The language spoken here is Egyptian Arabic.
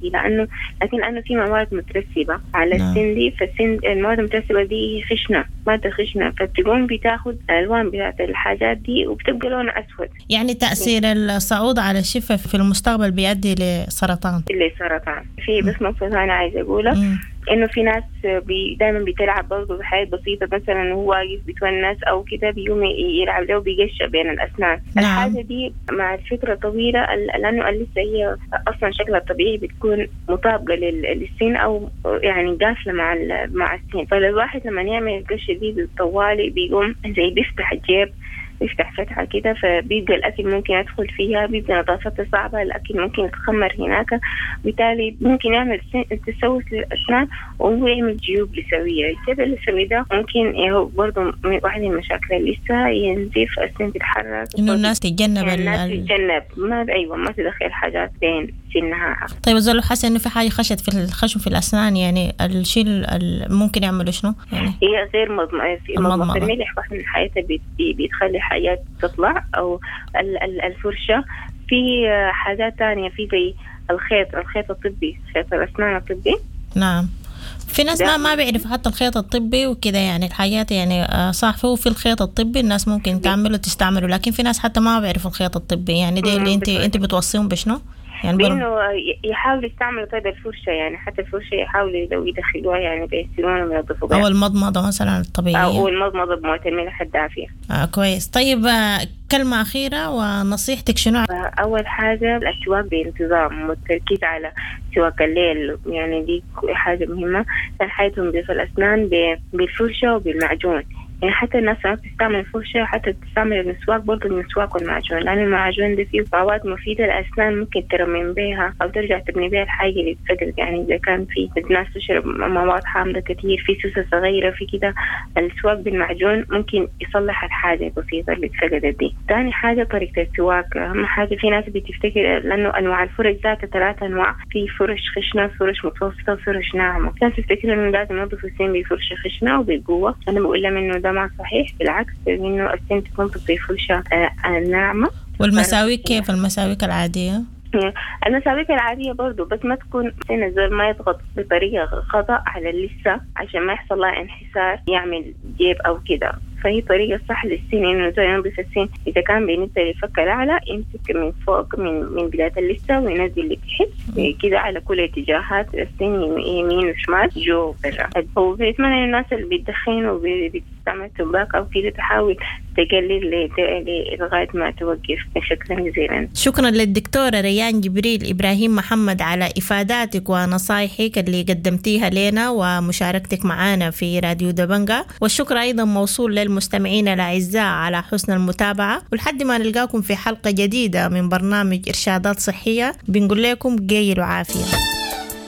عادي لانه لكن لانه في مواد مترسبه على نعم. السن دي فالسن المواد المترسبه دي هي خشنه ماده خشنه فبتقوم بتاخد الالوان بتاعت الحاجات دي وبتبقى لونها اسود يعني تأثير الصعود على الشفة في المستقبل بيؤدي لسرطان اللي سرطان في بس نقطه ثانيه عايزه اقولها مم. انه في ناس بي دايما بتلعب برضه بحاجات بسيطه مثلا هو واقف بيتونس او كده بيقوم ي- يلعب له بيقشع بين الاسنان نعم. الحاجه دي مع الفتره طويله ال- لانه لسه هي اصلا شكلها الطبيعي بتكون مطابقه لل- للسن او يعني قافله مع ال- مع السن فالواحد لما يعمل القشه دي طوالي بيقوم زي بيفتح الجيب يفتح فتحة كده فبيبقى الأكل ممكن يدخل فيها بيبقى نظافتها صعبة الأكل ممكن يتخمر هناك بالتالي ممكن يعمل سن- تسوس للأسنان وهو يعمل جيوب لسوية الجيب اللثوي ده ممكن هو برضه من- واحدة من المشاكل اللي لسه ينزف السن تتحرك إنه الناس تتجنب يعني ال- الناس ال- تتجنب ما أيوة ما تدخل حاجات بين سنها طيب إذا لو حاسة إنه في حاجة خشت في الخشم في الأسنان يعني الشيء ال- ممكن يعملوا شنو؟ يعني هي غير مضمضة في المضمضة. مضمضة الملح واحدة من حياتها بت- بي- بتخلي حاجات تطلع أو ال- ال- الفرشة في آه، حاجات تانية في زي الخيط الخيط الطبي خيط الأسنان الطبي نعم في ناس ما ده- ما بيعرفوا حتى الخيط الطبي وكده يعني الحاجات يعني آه، صح فهو في الخيط الطبي الناس ممكن تعمله تستعمله لكن في ناس حتى ما بيعرفوا الخيط الطبي يعني دي مم، اللي انت بالضبط. انت بتوصيهم بشنو؟ يعني برضه بإنه ي- يحاولوا يستعملوا طيب الفرشة يعني حتى الفرشة يحاولوا لو يدخلوها يعني بيغسلوها وينظفوا او بها المضمضه مثلا الطبيعيه أو المضمضة بموية الملح الدافية آه كويس طيب آه، كلمه اخيره ونصيحتك شنو؟ أول حاجة الأسواق بانتظام والتركيز على سواق الليل يعني دي حاجة مهمة كان حياتهم في الأسنان ب- بالفرشة وبالمعجون يعني حتى الناس ما بتستعمل الفرشة حتى تستعمل المسواك برضه المسواك والمعجون لأن المعجون ده فيه مواد مفيدة للأسنان ممكن ترمم بيها أو ترجع تبني بيها الحاجة اللي اتفقدت يعني إذا كان في الناس تشرب مواد حامضة كتير في سوسة صغيرة في كده السواك بالمعجون ممكن يصلح الحاجة البسيطة اللي اتفقدت دي تاني حاجة طريقة السواك أهم حاجة في ناس بتفتكر لأنه أنواع الفرش ذاتها ثلاثة أنواع في فرش خشنة فرش متوسطة فرش ناعمة ناس تفتكر إنه لازم ينظفوا السن بفرشة خشنة وبقوة أنا بقول لهم إنه ده ما صحيح بالعكس إنه السن تكون بفرشة آه، آه، ناعمة والمساويك كيف المساويك العاديه؟ المساويك العادية برضو بس ما تكون سن الزول ما يضغط بطريقة خطأ على اللثة عشان ما يحصل لها انحسار يعمل جيب أو كده فهي طريقة صح للسن إنه الزول ينظف السن إذا كان بالنسبة للفك الأعلى يمسك من فوق من من بداية اللثة وينزل لتحت كده على كل اتجاهات السن يمين وشمال جو وبرا هو بيتمنى الناس اللي بيدخنوا وبتستعمل تباك أو كده تحاول تقلل لت- ل- لغاية ما توقف شكرا جزيلا شكرا للدكتورة ريان جبريل إبراهيم محمد على إفاداتك ونصايحك اللي قدمتيها لنا ومشاركتك معنا في راديو دبنجا والشكر أيضا موصول للمستمعين الأعزاء على حسن المتابعة ولحد ما نلقاكم في حلقة جديدة من برنامج إرشادات صحية بنقول لكم جيل وعافية